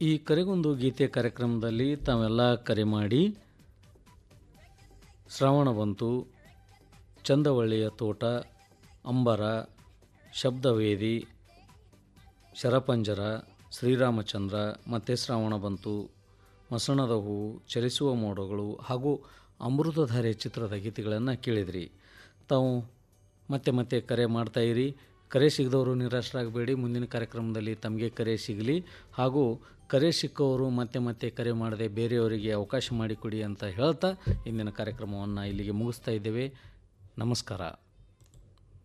ಈ ಕರೆಗೊಂದು ಗೀತೆ ಕಾರ್ಯಕ್ರಮದಲ್ಲಿ ತಾವೆಲ್ಲ ಕರೆ ಮಾಡಿ ಶ್ರವಣ ಬಂತು ಚಂದವಳ್ಳಿಯ ತೋಟ ಅಂಬರ ಶಬ್ದವೇದಿ ಶರಪಂಜರ ಶ್ರೀರಾಮಚಂದ್ರ ಮತ್ತೆ ಶ್ರಾವಣ ಬಂತು ಮಸಣದ ಹೂವು ಚಲಿಸುವ ಮೋಡಗಳು ಹಾಗೂ ಅಮೃತಧಾರೆ ಚಿತ್ರದ ಗೀತೆಗಳನ್ನು ಕೇಳಿದ್ರಿ ತಾವು ಮತ್ತೆ ಮತ್ತೆ ಕರೆ ಮಾಡ್ತಾ ಇರಿ ಕರೆ ಸಿಗದವರು ನಿರಾಶರಾಗಬೇಡಿ ಮುಂದಿನ ಕಾರ್ಯಕ್ರಮದಲ್ಲಿ ತಮಗೆ ಕರೆ ಸಿಗಲಿ ಹಾಗೂ ಕರೆ ಸಿಕ್ಕವರು ಮತ್ತೆ ಮತ್ತೆ ಕರೆ ಮಾಡದೆ ಬೇರೆಯವರಿಗೆ ಅವಕಾಶ ಮಾಡಿಕೊಡಿ ಅಂತ ಹೇಳ್ತಾ ಇಂದಿನ ಕಾರ್ಯಕ್ರಮವನ್ನು ಇಲ್ಲಿಗೆ ಮುಗಿಸ್ತಾ ಇದ್ದೇವೆ ನಮಸ್ಕಾರ